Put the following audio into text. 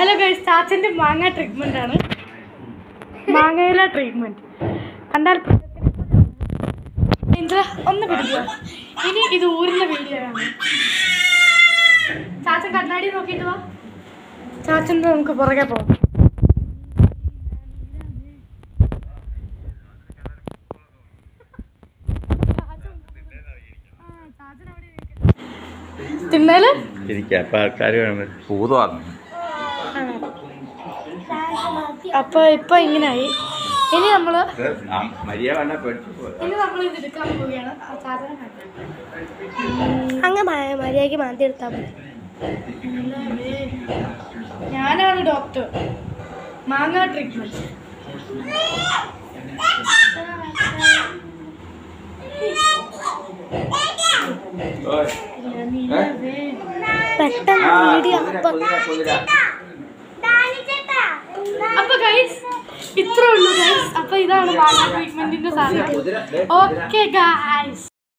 Hello guys ചാച്ചന്റെ മാങ്ങ treatment ആണ് മാങ്ങയില treatment കണ്ടാൽ ഇന്ദ്ര ഒന്ന് പിടിക്കുക ഇനി ഇത് ഊരുന്ന വീഡിയോ ആണ് ചാച്ചൻ കണ്ണാടി നോക്കിയിട്ട് വാ ചാച്ചൻ്റെ നമുക്ക് പുറകെ പോകാം തിന്നല് ഇരിക്കാം അപ്പൊ ആൾക്കാർ ഭൂതമാണ് അപ്പൊ ഇപ്പൊ ഇങ്ങനായി ഇനി നമ്മള് മരിയ വേണ്ട പേടിച്ചു പോയി ഇനി നമ്മൾ ഇത് എടുക്കാൻ പോവുകയാണ് ആ ചാച്ചനെ കാണിക്കാം. അങ്ങ് മ- മര്യാദയ്ക്ക് മാന്തി എടുത്താൽ മതി ഞാനാണ് ഡോക്ടർ മാങ്ങ ട്രീറ്റ്മെന്റ് പെട്ടെന്ന് വീഡിയോ അപ്പൊ അപ്പൊ ഗൈസ് ഇത്രേ ഉള്ളൂ ഗൈസ് അപ്പൊ ഇതാണ് മാങ്ങ ട്രീറ്റ്മെന്റിന്റെ സാധനം ഓക്കെ ഗൈസ്